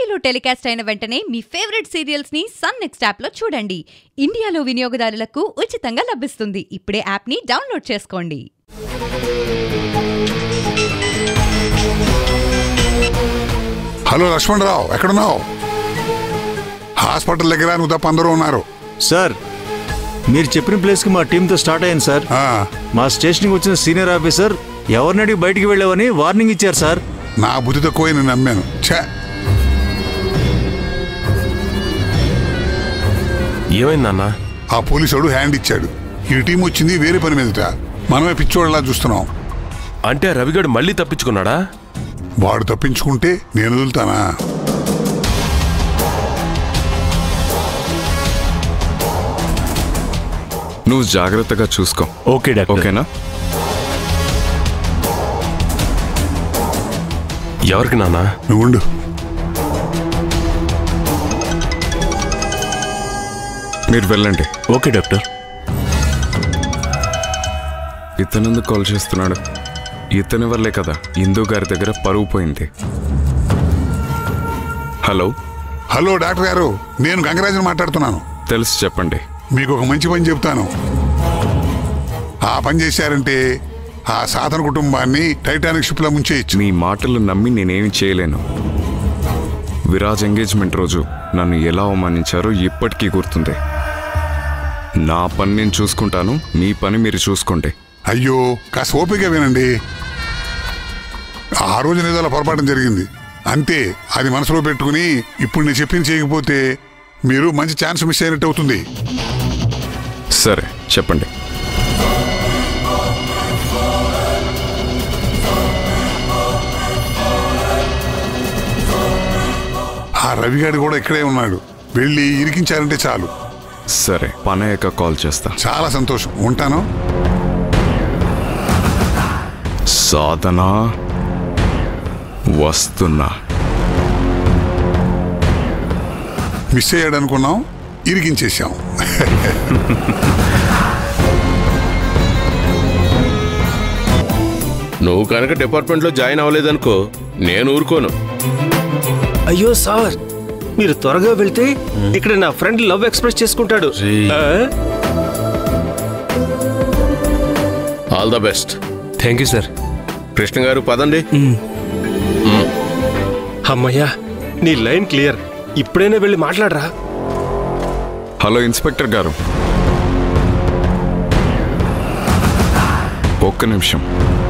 టీవీలో టెలికాస్ట్ అయిన వెంటనే మీ ఫేవరెట్ సీరియల్స్ ని సన్ నెక్స్ట్ యాప్ లో చూడండి ఇండియాలో వినియోగదారులకు ఉచితంగా లభిస్తుంది ఇప్పుడే యాప్ ని డౌన్లోడ్ చేసుకోండి హలో లక్ష్మణరావు ఎక్కడున్నావు హాస్పిటల్ దగ్గర నువ్వు తప్ప అందరూ ఉన్నారు సార్ మీరు చెప్పిన ప్లేస్కి మా టీంతో స్టార్ట్ అయ్యాను సార్ ఆ, మా స్టేషన్కి వచ్చిన సీనియర్ ఆఫీసర్ ఎవరిని అడిగి బయటికి వెళ్ళావని వార్నింగ్ ఇచ్చారు సార్ నా బుద్ధి తక్కువ నేను నమ్మాను ఛే ఏమైందన్న ఆ పోలీసుడు హ్యాండ్ ఇచ్చాడు ఈ టీం వచ్చింది వేరే పని మీదట మనమే పిచ్చోళ్ళలా చూస్తున్నాం అంటే ఆ రవిగాడు మళ్ళీ తప్పించుకున్నాడా వాడు తప్పించుకుంటే నేను వదులుతానా నువ్వు జాగ్రత్తగా చూసుకో ఓకే డాక్టర్ ఓకేనా ఎవరికి నాన్న నువ్వు ఉండు మీరు వెళ్ళండి ఓకే డాక్టర్ ఇతనెందుకు కాల్ చేస్తున్నాడు ఇతని వల్లే కదా ఇందు గారి దగ్గర పరువు పోయింది హలో హలో డాక్టర్ గారు నేను గంగరాజుని మాట్లాడుతున్నాను తెలుసు చెప్పండి మీకు ఒక మంచి పని చెప్తాను ఆ పని చేశారంటే ఆ సాధన కుటుంబాన్ని టైటానిక్ షిప్లో ముంచేయచ్చు మీ మాటలు నమ్మి నేనేమి చేయలేను విరాజ్ ఎంగేజ్మెంట్ రోజు నన్ను ఎలా అవమానించారో ఇప్పటికీ గుర్తుంది నా పని నేను చూసుకుంటాను మీ పని మీరు చూసుకోండి అయ్యో కాస్త ఓపిక వినండి ఆ రోజు ఏదో పొరపాటు జరిగింది అంతే అది మనసులో పెట్టుకుని ఇప్పుడు నేను చెప్పింది చేయకపోతే మీరు మంచి ఛాన్స్ మిస్ అయినట్టు అవుతుంది సరే చెప్పండి ఆ రవిగాడు కూడా ఇక్కడే ఉన్నాడు వెళ్ళి ఇరికించారంటే చాలు సరే పని అయ్యాక కాల్ చేస్తా చాలా సంతోషం ఉంటాను సాధన వస్తున్నా మిస్ అయ్యాడు అనుకున్నాం ఇరికించేశాం నువ్వు కనుక డిపార్ట్మెంట్లో జాయిన్ అవ్వలేదనుకో నేను ఊరుకోను అయ్యో సార్ మీరు త్వరగా వెళ్తే ఇక్కడ నా ఫ్రెండ్ లవ్ ఎక్స్ప్రెస్ చేసుకుంటాడు ఆ? All the best thank you sir Krishna garu పదండి అమ్మయ్యా నీ లైన్ క్లియర్ ఇప్పుడైనా వెళ్ళి మాట్లాడరా హలో ఇన్స్పెక్టర్ గారు ఒక్క నిమిషం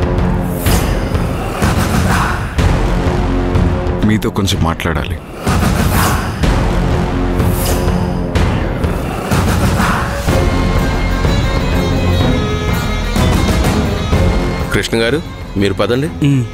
మీతో కొంచెం మాట్లాడాలి కృష్ణ గారు మీరు పదండి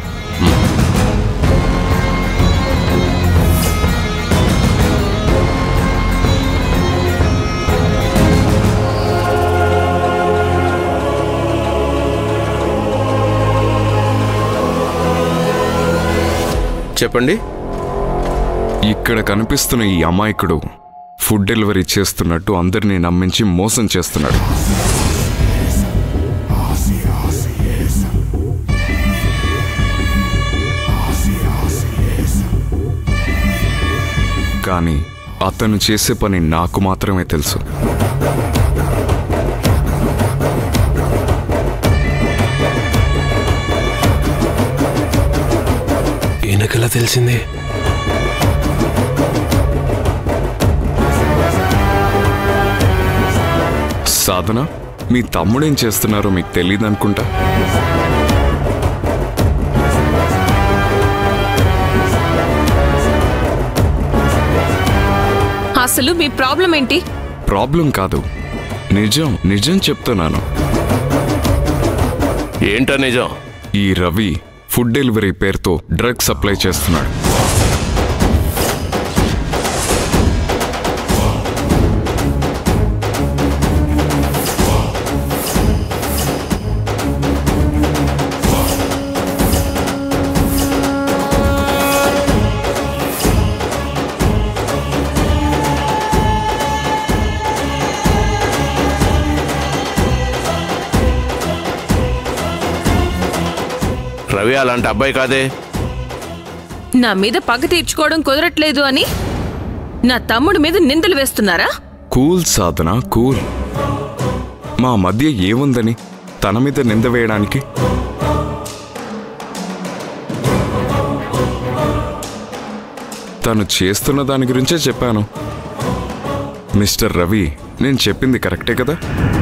చెప్పండి ఇక్కడ కనిపిస్తున్న ఈ అమాయకుడు ఫుడ్ డెలివరీ చేస్తున్నట్టు అందరినీ నమ్మించి మోసం చేస్తున్నాడు కానీ అతను చేసే పని నాకు మాత్రమే తెలుసు ఈయనకెలా తెలిసింది సాధన మీ తమ్ముడేం చేస్తున్నారో మీకు తెలియదు అనుకుంటా అసలు మీ ప్రాబ్లం ఏంటి ప్రాబ్లం కాదు నిజం నిజం చెప్తున్నాను ఏంటో నిజం ఈ రవి ఫుడ్ డెలివరీ పేరుతో డ్రగ్ సప్లై చేస్తున్నాడు రవి అలాంటి అబ్బాయి కాదే నా మీద పగ తీర్చుకోవడం కుదరట్లేదు అని నా తమ్ముడి మీద నిందలు వేస్తున్నారా కూల్ సాధన కూల్ మా మధ్య ఏముందని తన మీద నింద వేయడానికి తను చేస్తున్న దాని గురించే చెప్పాను మిస్టర్ రవి నేను చెప్పింది కరెక్టే కదా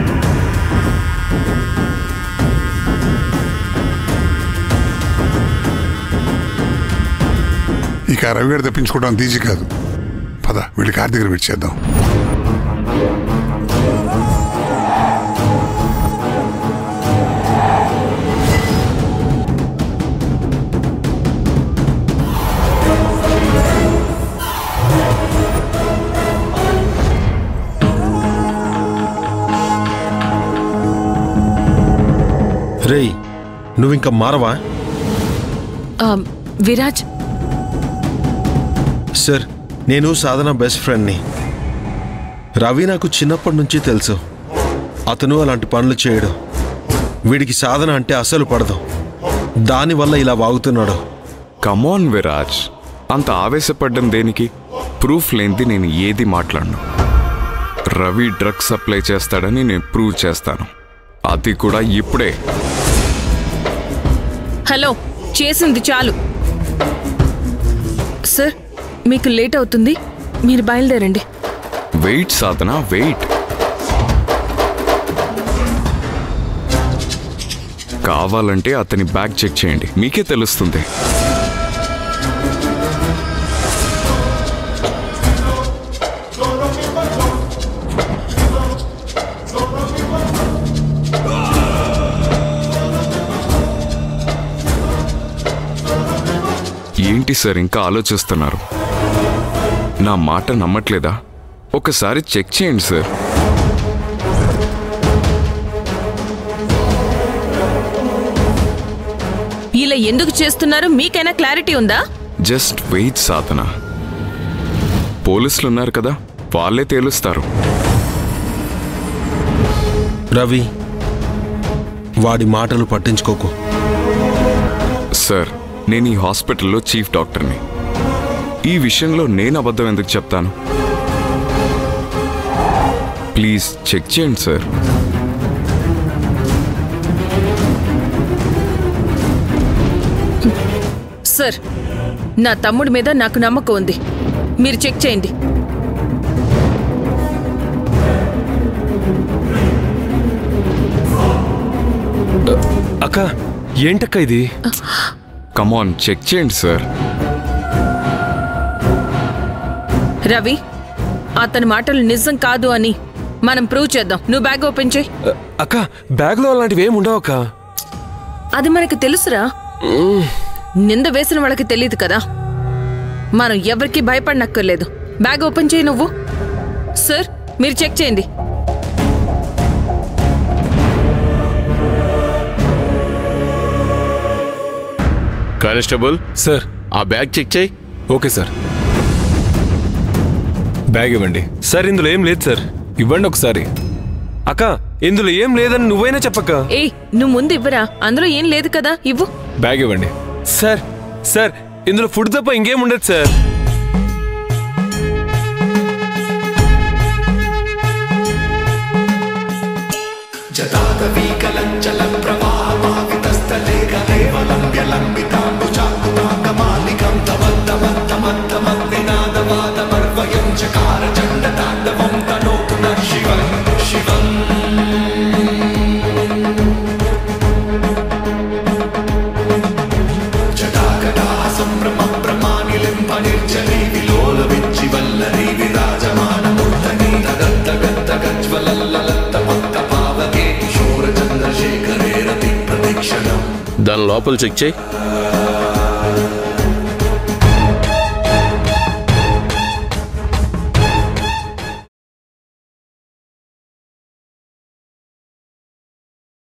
ఇక రవి గారు తప్పించుకోవడం అంత ఈజీ కాదు పద వీళ్ళకి కార్ దగ్గర వెయిట్ చేద్దాం రేయ్ నువ్వింక మారవా ఆ, విరాజ్ సార్ నేను సాధన బెస్ట్ ఫ్రెండ్ని రవి నాకు చిన్నప్పటి నుంచి తెలుసు అతను అలాంటి పనులు చేయడు వీడికి సాధన అంటే అసలు పడదు దానివల్ల ఇలా వాగుతున్నాడు కమాన్ విరాజ్ అంత ఆవేశపడ్డం దేనికి ప్రూఫ్ లేనిది నేను ఏది మాట్లాడను రవి డ్రగ్స్ సప్లై చేస్తాడని నేను ప్రూవ్ చేస్తాను అది కూడా ఇప్పుడే హలో చేసింది చాలు సార్ మీకు లేట్ అవుతుంది మీరు బయలుదేరండి వెయిట్ సాధన వెయిట్ కావాలంటే అతని బ్యాగ్ చెక్ చేయండి మీకే తెలుస్తుంది ఏంటి సార్ ఇంకా ఆలోచిస్తున్నారు నా మాట నమ్మట్లేదా ఒకసారి చెక్ చేయండి సార్ ఇలా ఎందుకు చేస్తున్నారో మీకైనా క్లారిటీ ఉందా జస్ట్ వెయిట్ సాధన పోలీసులు ఉన్నారు కదా వాళ్ళే తేలుస్తారు రవి వాడి మాటలు పట్టించుకోకు సార్ నేను ఈ హాస్పిటల్లో చీఫ్ డాక్టర్ని ఈ విషయంలో నేను అబద్ధం ఎందుకు చెప్తాను ప్లీజ్ చెక్ చేయండి సార్ సార్ నా తమ్ముడి మీద నాకు నమ్మకం ఉంది మీరు చెక్ చేయండి అక్క ఏంటక్క ఇది కమాన్ చెక్ చేయండి సార్ రవి అతని మాటలు నిజం కాదు అని మనం ప్రూవ్ చేద్దాం నువ్వు బ్యాగ్ ఓపెన్ చేయి అక్క బ్యాగ్లో అలాంటివి ఏమి ఉండవు అక్క అది మనకి తెలుసురా నింద వేసిన వాళ్ళకి తెలియదు కదా మనం ఎవరికి భయపడనక్కర్లేదు బ్యాగ్ ఓపెన్ చేయి నువ్వు సార్ మీరు చెక్ చేయండి కానిస్టేబుల్ సార్ ఆ బ్యాగ్ చెక్ చేయి ఓకే సార్ బ్యాగ్ ఇవ్వండి సార్ ఇందులో ఏం లేదు సార్ ఇవ్వండి ఒకసారి అక్క ఇందులో ఏం లేదని నువ్వైనా చెప్పక్క ఏయ్ నువ్వు ముందు ఇవ్వరా అందులో ఏం లేదు కదా ఇవ్వు బ్యాగ్ ఇవ్వండి సార్ సార్ ఇందులో ఫుడ్ తప్ప ఇంకేం ఉండదు సార్ దాని లోపల చెక్ చేయి